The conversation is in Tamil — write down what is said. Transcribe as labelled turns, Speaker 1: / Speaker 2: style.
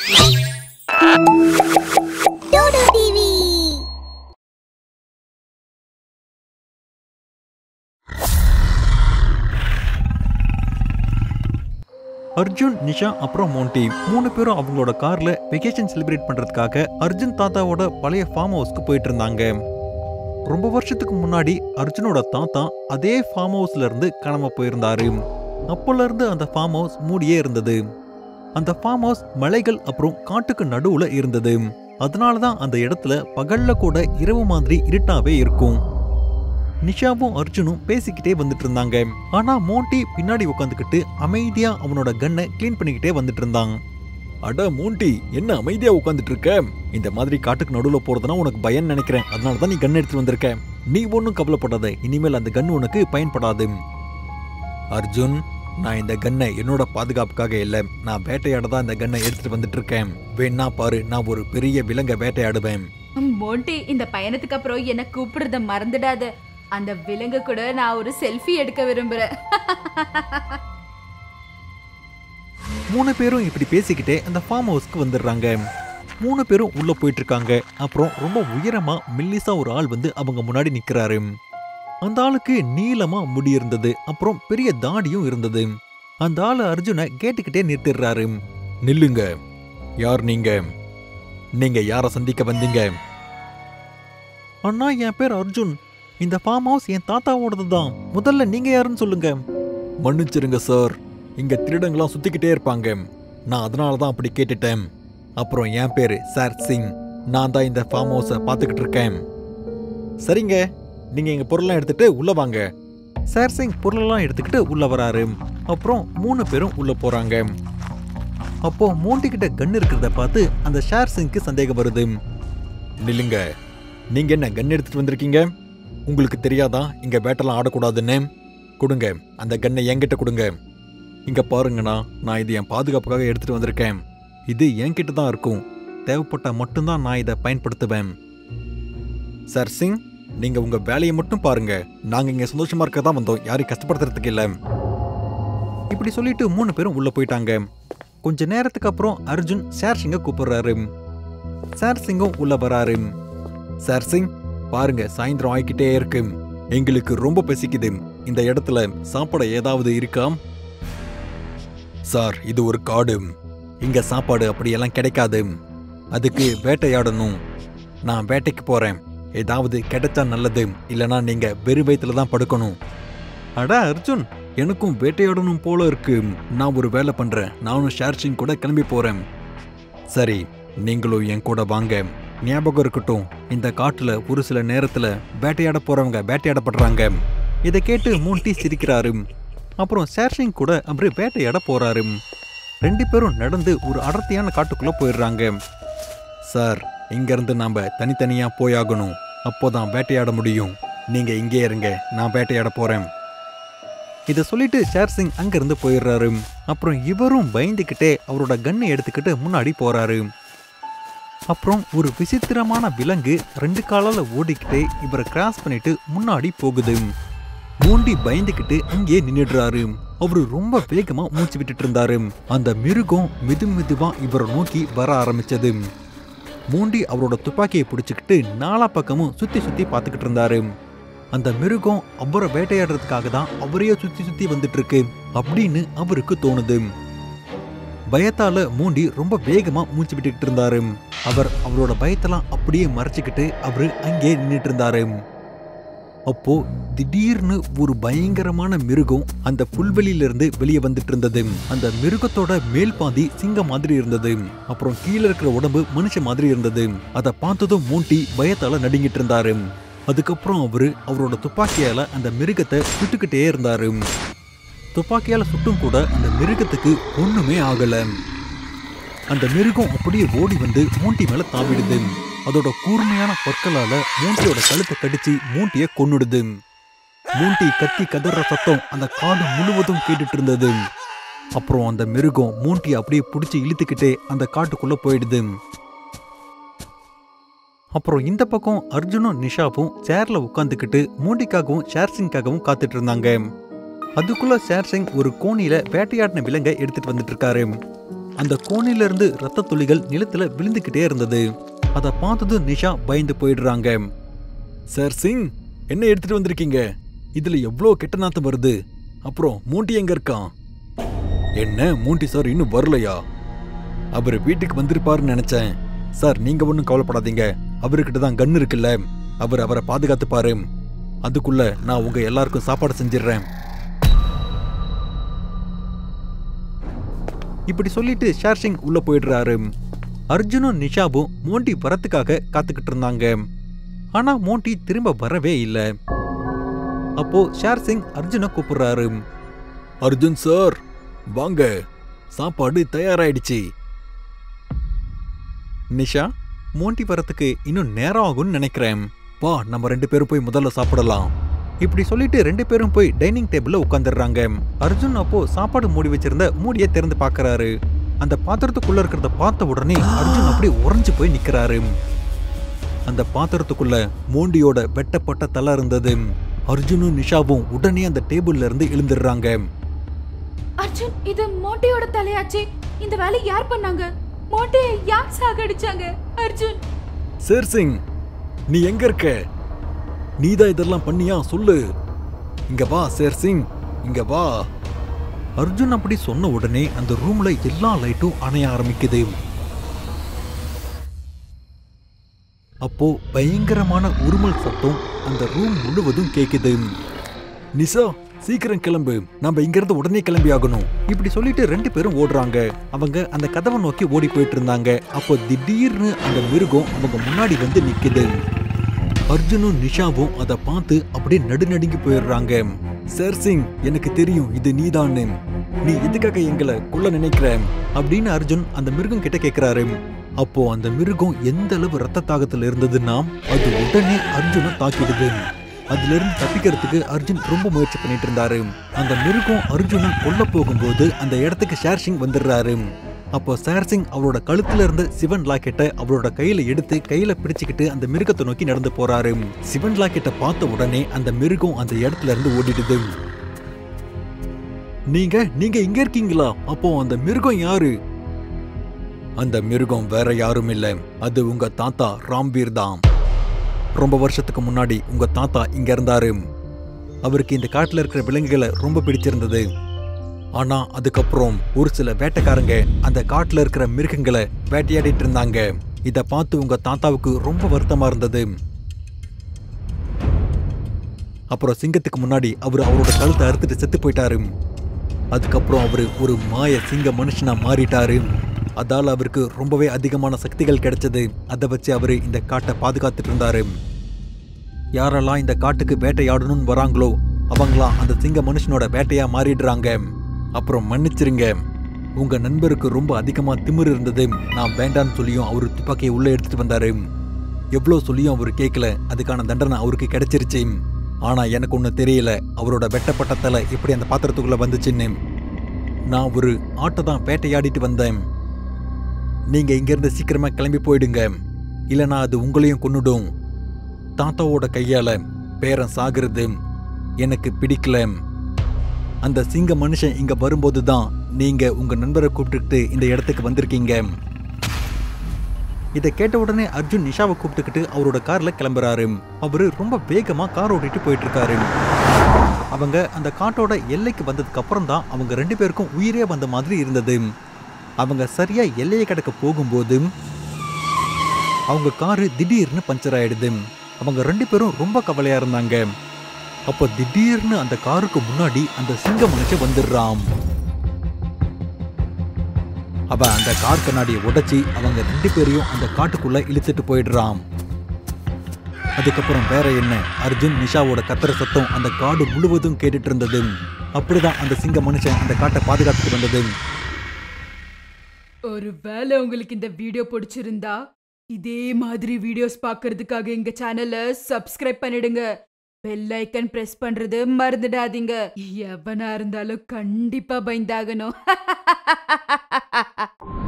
Speaker 1: டூடு டிவி
Speaker 2: அர்ஜுன் நிஷா அப்புறம் மோண்டி மூணு பேரும் அவங்களோட கார்ல வெக்கேஷன் செலிப்ரேட் பண்றதுக்காக அர்ஜுன் தாத்தாவோட பழைய ஃபார்ம் ஹவுஸ்க்கு போயிட்டு இருந்தாங்க ரொம்ப வருஷத்துக்கு முன்னாடி அர்ஜுனோட தாத்தா அதே ஃபார்ம் ஹவுஸ்ல இருந்து காணாம போயிருந்தாரு அப்போல இருந்து அந்த ஃபார்ம் ஹவுஸ் மூடியே இருந்தது அந்த ஃபார்ம் ஹவுஸ் மலைகள் அப்புறம் காட்டுக்கு நடுவுல இருந்தது அதனால தான் அந்த இடத்துல பகல்ல கூட இரவு மாதிரி இருட்டாவே இருக்கும் நிஷாவும் அர்ஜுனும் பேசிக்கிட்டே வந்துட்டு இருந்தாங்க ஆனா மோண்டி பின்னாடி உட்காந்துக்கிட்டு அமைதியா அவனோட கன்னை க்ளீன் பண்ணிக்கிட்டே வந்துட்டு இருந்தான் அட மோண்டி என்ன அமைதியா உட்காந்துட்டு இருக்க இந்த மாதிரி காட்டுக்கு நடுவுல போறதுனா உனக்கு பயம் நினைக்கிறேன் அதனால தான் நீ கன் எடுத்துட்டு வந்திருக்க நீ ஒன்றும் கவலைப்படாத இனிமேல் அந்த கன் உனக்கு பயன்படாது அர்ஜுன் நான் இந்த கன்னை என்னோட பாதுகாப்புக்காக இல்லை நான் வேட்டையாட தான் இந்த கன்னை எடுத்துட்டு வந்துட்டு இருக்கேன் வேணா பாரு நான் ஒரு பெரிய விலங்கை வேட்டையாடுவேன்
Speaker 3: மோண்டி இந்த பயணத்துக்கு அப்புறம் என்ன கூப்பிடுறத மறந்துடாத அந்த விலங்கு கூட நான் ஒரு செல்ஃபி எடுக்க விரும்புறேன்
Speaker 2: மூணு பேரும் இப்படி பேசிக்கிட்டே அந்த ஃபார்ம் ஹவுஸ்க்கு வந்துடுறாங்க மூணு பேரும் உள்ள போயிட்டு இருக்காங்க அப்புறம் ரொம்ப உயரமா மெல்லிசா ஒரு ஆள் வந்து அவங்க முன்னாடி நிக்கிறாரு அந்த ஆளுக்கு நீளமா முடி இருந்தது அப்புறம் பெரிய தாடியும் இருந்தது அந்த ஆளு அர்ஜுனை கேட்டுக்கிட்டே நிறுத்திடுறாரு நில்லுங்க யார் நீங்க நீங்க யார சந்திக்க வந்தீங்க அண்ணா என் பேர் அர்ஜுன் இந்த ஃபார்ம் ஹவுஸ் என் தாத்தாவோடது தான் முதல்ல நீங்க யாருன்னு சொல்லுங்க மன்னிச்சிருங்க சார் இங்க திருடங்களாம் சுத்திக்கிட்டே இருப்பாங்க நான் அதனால தான் அப்படி கேட்டுட்டேன் அப்புறம் என் பேரு சார் சிங் நான் தான் இந்த ஃபார்ம் ஹவுஸை பார்த்துக்கிட்டு இருக்கேன் சரிங்க நீங்க எங்க பொருள்லாம் எடுத்துட்டு உள்ள வாங்க சார் சிங் பொருளெல்லாம் எடுத்துக்கிட்டு உள்ள வராரு அப்புறம் மூணு பேரும் உள்ள போறாங்க அப்போ மோண்டி கிட்ட கன் இருக்கிறத பார்த்து அந்த ஷேர் சிங்க்கு சந்தேகம் வருது நில்லுங்க நீங்க என்ன கன் எடுத்துட்டு வந்திருக்கீங்க உங்களுக்கு தெரியாதா இங்க பேட்டெல்லாம் ஆடக்கூடாதுன்னு கொடுங்க அந்த கன்னை என்கிட்ட கொடுங்க இங்க பாருங்கண்ணா நான் இது என் பாதுகாப்புக்காக எடுத்துட்டு வந்திருக்கேன் இது என்கிட்ட தான் இருக்கும் தேவைப்பட்டா மட்டும்தான் நான் இதை பயன்படுத்துவேன் சார் சிங் நீங்க உங்க வேலையை மட்டும் பாருங்க நாங்க இங்க சந்தோஷமா இருக்க தான் வந்தோம் யாரையும் கஷ்டப்படுத்துறதுக்கு இல்ல இப்படி சொல்லிட்டு மூணு பேரும் உள்ள போயிட்டாங்க கொஞ்ச நேரத்துக்கு அப்புறம் அர்ஜுன் சார் சிங்கை கூப்பிடுறாரு சார் சிங்கும் உள்ள வராரு சார் சிங் பாருங்க சாயந்தரம் ஆகிக்கிட்டே இருக்கு எங்களுக்கு ரொம்ப பசிக்குது இந்த இடத்துல சாப்பாடு ஏதாவது இருக்கா சார் இது ஒரு காடு இங்க சாப்பாடு அப்படியெல்லாம் கிடைக்காது அதுக்கு வேட்டையாடணும் நான் வேட்டைக்கு போறேன் ஏதாவது கிடைச்சா நல்லது இல்லனா நீங்க வெறு வயித்துல தான் படுக்கணும் அட அர்ஜுன் எனக்கும் வேட்டையாடணும் போல இருக்கு நான் ஒரு வேலை பண்றேன் நானும் ஷேர்ஷிங் கூட கிளம்பி போறேன் சரி நீங்களும் என் கூட வாங்க ஞாபகம் இருக்கட்டும் இந்த காட்டுல ஒரு சில நேரத்துல வேட்டையாட போறவங்க வேட்டையாடப்படுறாங்க இதை கேட்டு மூண்டி சிரிக்கிறாரு அப்புறம் ஷேர்ஷிங் கூட அப்படி வேட்டையாட போறாரு ரெண்டு பேரும் நடந்து ஒரு அடர்த்தியான காட்டுக்குள்ள போயிடுறாங்க சார் இங்கிருந்து நாம தனித்தனியா போயாகணும் அப்போதான் வேட்டையாட முடியும் நீங்க இங்கே இருங்க நான் வேட்டையாட போறேன் இதை சொல்லிட்டு ஷேர் சிங் அங்கிருந்து போயிடுறாரு அப்புறம் இவரும் பயந்துக்கிட்டே அவரோட கன்னை எடுத்துக்கிட்டு முன்னாடி போறாரு அப்புறம் ஒரு விசித்திரமான விலங்கு ரெண்டு காலால ஓடிக்கிட்டே இவரை கிராஸ் பண்ணிட்டு முன்னாடி போகுது மூண்டி பயந்துக்கிட்டு அங்கேயே நின்னுடுறாரு அவரு ரொம்ப வேகமா மூச்சு விட்டுட்டு இருந்தாரு அந்த மிருகம் மெது மெதுவா இவரை நோக்கி வர ஆரம்பிச்சது மூண்டி அவரோட துப்பாக்கியை பிடிச்சுக்கிட்டு நாலா பக்கமும் சுத்தி சுத்தி பார்த்துக்கிட்டு இருந்தாரு அந்த மிருகம் அவரை வேட்டையாடுறதுக்காக தான் அவரையே சுத்தி சுத்தி வந்துட்டு இருக்கு அப்படின்னு அவருக்கு தோணுது பயத்தால மூண்டி ரொம்ப வேகமா மூச்சு விட்டுக்கிட்டு இருந்தாரு அவர் அவரோட பயத்தெல்லாம் அப்படியே மறைச்சுக்கிட்டு அவரு அங்கே நின்னுட்டு இருந்தாரு அப்போ திடீர்னு ஒரு பயங்கரமான மிருகம் அந்த புல்வெளியில இருந்து வெளியே வந்துட்டு இருந்தது அந்த மிருகத்தோட மேல் பாதி சிங்கம் மாதிரி இருந்தது அப்புறம் கீழே இருக்கிற உடம்பு மனுஷ மாதிரி இருந்தது அதை பார்த்ததும் மூண்டி பயத்தால நடுங்கிட்டு இருந்தாரு அதுக்கப்புறம் அவரு அவரோட துப்பாக்கியால அந்த மிருகத்தை சுட்டுக்கிட்டே இருந்தாரு துப்பாக்கியால சுட்டும் கூட அந்த மிருகத்துக்கு ஒண்ணுமே ஆகல அந்த மிருகம் அப்படியே ஓடி வந்து மூண்டி மேல தாவிடுது அதோட கூர்மையான பற்களால மூண்டியோட கழுத்தை கடிச்சு மூண்டிய கொன்னுடுது மூண்டி கத்தி கதற சத்தம் அந்த காடு முழுவதும் கேட்டுட்டு இருந்தது அப்புறம் அந்த மிருகம் மூண்டி அப்படியே பிடிச்சி இழுத்துக்கிட்டே அந்த காட்டுக்குள்ள போயிடுது அப்புறம் இந்த பக்கம் அர்ஜுனும் நிஷாவும் சேர்ல உட்காந்துக்கிட்டு மூண்டிக்காகவும் ஷேர்சிங்காகவும் காத்துட்டு இருந்தாங்க அதுக்குள்ள ஷேர்சிங் ஒரு கோணியில வேட்டையாடின விலங்கை எடுத்துட்டு வந்துட்டு இருக்காரு அந்த கோணையில இருந்து ரத்த துளிகள் நிலத்துல விழுந்துகிட்டே இருந்தது அதை பார்த்ததும் நிஷா பயந்து போயிடுறாங்க சார் சிங் என்ன எடுத்துட்டு வந்திருக்கீங்க இதுல எவ்வளோ கெட்ட நாத்தம் வருது அப்புறம் மூண்டி எங்க இருக்கான் என்ன மூண்டி சார் இன்னும் வரலையா அவர் வீட்டுக்கு வந்திருப்பாருன்னு நினைச்சேன் சார் நீங்க ஒன்றும் கவலைப்படாதீங்க அவர்கிட்ட தான் கன் இருக்குல்ல அவர் அவரை பாதுகாத்துப்பாரு அதுக்குள்ள நான் உங்க எல்லாருக்கும் சாப்பாடு செஞ்சிடுறேன் இப்படி சொல்லிட்டு ஷார்சிங் உள்ள போயிடுறாரு அர்ஜுனும் நிஷாவும் மோண்டி வரத்துக்காக காத்துக்கிட்டு இருந்தாங்க ஆனா மோண்டி திரும்ப வரவே இல்லை அப்போ ஷேர் சிங் அர்ஜுனை கூப்பிடுறாரு அர்ஜுன் சார் வாங்க சாப்பாடு தயாராயிடுச்சு நிஷா மோண்டி வரத்துக்கு இன்னும் நேரம் ஆகும்னு நினைக்கிறேன் வா நம்ம ரெண்டு பேரும் போய் முதல்ல சாப்பிடலாம் இப்படி சொல்லிட்டு ரெண்டு பேரும் போய் டைனிங் டேபிள்ல உட்காந்துடுறாங்க அர்ஜுன் அப்போ சாப்பாடு மூடி வச்சிருந்த மூடியை திறந்து பார்க்கறாரு அந்த பாத்திரத்துக்குள்ள இருக்கிறத பார்த்த உடனே அர்ஜுன் அப்படியே உறைஞ்சு போய் நிக்கிறாரு அந்த பாத்திரத்துக்குள்ள மோண்டியோட வெட்டப்பட்ட தலை இருந்தது அர்ஜுனும் நிஷாவும் உடனே அந்த டேபிள்ல இருந்து எழுந்துடுறாங்க
Speaker 3: அர்ஜுன் இது மோட்டையோட தலையாச்சே இந்த வேலை யார் பண்ணாங்க மோட்டையை யார் சாகடிச்சாங்க அர்ஜுன்
Speaker 2: சேர் சிங் நீ எங்க இருக்க நீதான் இதெல்லாம் பண்ணியா சொல்லு இங்க வா சேர் சிங் இங்க வா அர்ஜுன் அப்படி சொன்ன உடனே அந்த ரூம்ல எல்லா லைட்டும் அணைய ஆரம்பிக்குது அப்போ பயங்கரமான உருமல் சத்தம் அந்த ரூம் முழுவதும் கேக்குது நிசா சீக்கிரம் கிளம்பு நம்ம இங்கிருந்து உடனே கிளம்பி ஆகணும் இப்படி சொல்லிட்டு ரெண்டு பேரும் ஓடுறாங்க அவங்க அந்த கதவை நோக்கி ஓடி போயிட்டு இருந்தாங்க அப்போ திடீர்னு அந்த மிருகம் அவங்க முன்னாடி வந்து நிக்குது அர்ஜுனும் நிஷாவும் அதை பார்த்து அப்படியே நடுநடுங்கி போயிடுறாங்க சார் சிங் எனக்கு தெரியும் இது நீதான்னு நீ எதுக்காக எங்களை கொல்ல நினைக்கிற அப்படின்னு அர்ஜுன் அந்த மிருகம் கிட்ட கேக்குறாரு அப்போ அந்த மிருகம் எந்த அளவு ரத்த தாகத்துல இருந்ததுன்னா அது உடனே அர்ஜுனை தாக்கிடுது அதுல இருந்து தப்பிக்கிறதுக்கு அர்ஜுன் ரொம்ப முயற்சி பண்ணிட்டு இருந்தாரு அந்த மிருகம் அர்ஜுனை கொல்ல போகும்போது அந்த இடத்துக்கு ஷேர் சிங் வந்துடுறாரு அப்போ ஷேர் சிங் அவரோட கழுத்துல இருந்த சிவன் லாக்கெட்டை அவரோட கையில எடுத்து கையில பிடிச்சுக்கிட்டு அந்த மிருகத்தை நோக்கி நடந்து போறாரு சிவன் லாக்கெட்டை பார்த்த உடனே அந்த மிருகம் அந்த இடத்துல இருந்து ஓடிடுது நீங்க நீங்க இங்க இருக்கீங்களா அப்போ அந்த மிருகம் யாரு அந்த மிருகம் வேற யாரும் இல்ல அது உங்க தாத்தா ராம்பீர் தான் ரொம்ப வருஷத்துக்கு முன்னாடி உங்க தாத்தா இங்க இருந்தாரு அவருக்கு இந்த காட்டுல இருக்கிற விலங்குகளை ரொம்ப பிடிச்சிருந்தது ஆனா அதுக்கப்புறம் ஒரு சில வேட்டைக்காரங்க அந்த காட்டுல இருக்கிற மிருகங்களை வேட்டையாடிட்டு இருந்தாங்க இத பார்த்து உங்க தாத்தாவுக்கு ரொம்ப வருத்தமா இருந்தது அப்புறம் சிங்கத்துக்கு முன்னாடி அவர் அவரோட கழுத்தை அறுத்துட்டு செத்து போயிட்டாரு அதுக்கப்புறம் அவரு ஒரு மாய சிங்க மனுஷனா மாறிட்டாரு அதால அவருக்கு ரொம்பவே அதிகமான சக்திகள் கிடைச்சது அதை வச்சு அவரு இந்த காட்டை பாதுகாத்துட்டு இருந்தாரு யாரெல்லாம் இந்த காட்டுக்கு வேட்டையாடணும்னு வராங்களோ அவங்களாம் அந்த சிங்க மனுஷனோட வேட்டையா மாறிடுறாங்க அப்புறம் மன்னிச்சிருங்க உங்க நண்பருக்கு ரொம்ப அதிகமா திமிரு இருந்தது நான் வேண்டான்னு சொல்லியும் அவரு துப்பாக்கியை உள்ள எடுத்துட்டு வந்தாரு எவ்வளோ சொல்லியும் அவரு கேட்கல அதுக்கான தண்டனை அவருக்கு கிடைச்சிருச்சு ஆனா எனக்கு ஒண்ணு தெரியல அவரோட வெட்டப்பட்ட தலை எப்படி அந்த பாத்திரத்துக்குள்ள வந்துச்சுன்னு நான் ஒரு ஆட்டை தான் வேட்டையாடிட்டு வந்தேன் நீங்க இங்கிருந்து சீக்கிரமா கிளம்பி போயிடுங்க இல்லனா அது உங்களையும் கொன்னுடும் தாத்தாவோட கையால பேரன் சாகுறது எனக்கு பிடிக்கல அந்த சிங்க மனுஷன் இங்க வரும்போது தான் நீங்க உங்க நண்பரை கூப்பிட்டுக்கிட்டு இந்த இடத்துக்கு வந்திருக்கீங்க இதை கேட்ட உடனே அர்ஜுன் நிஷாவை கூப்பிட்டுக்கிட்டு அவரோட கார்ல கிளம்புறாரு அவரு ரொம்ப வேகமா கார் ஓட்டிட்டு போயிட்டு இருக்காரு அவங்க அந்த காட்டோட எல்லைக்கு வந்ததுக்கு அப்புறம் தான் அவங்க ரெண்டு பேருக்கும் உயிரே வந்த மாதிரி இருந்தது அவங்க சரியா எல்லையை கடக்க போகும்போது அவங்க காரு திடீர்னு பஞ்சர் ஆயிடுது அவங்க ரெண்டு பேரும் ரொம்ப கவலையா இருந்தாங்க அப்போ திடீர்னு அந்த காருக்கு முன்னாடி அந்த சிங்க மனுஷன் வந்துடுறான் அவன் அந்த கார் கண்ணாடியை உடைச்சி அவங்க ரெண்டு பேரையும் அந்த காட்டுக்குள்ள இழுத்துட்டு போயிடுறான் அதுக்கப்புறம் வேற என்ன அர்ஜுன் நிஷாவோட கத்துற சத்தம் அந்த காடு முழுவதும் கேட்டுட்டு இருந்தது அப்படிதான் அந்த சிங்க மனுஷன் அந்த காட்டை பாதுகாத்துட்டு வந்தது
Speaker 3: ஒருவேளை உங்களுக்கு இந்த வீடியோ பிடிச்சிருந்தா இதே மாதிரி வீடியோஸ் பார்க்கறதுக்காக எங்க சேனலை சப்ஸ்கிரைப் பண்ணிடுங்க பெல் ஐக்கன் பிரஸ் பண்றது மறந்துடாதீங்க எவனா இருந்தாலும் கண்டிப்பா பயந்தாகணும்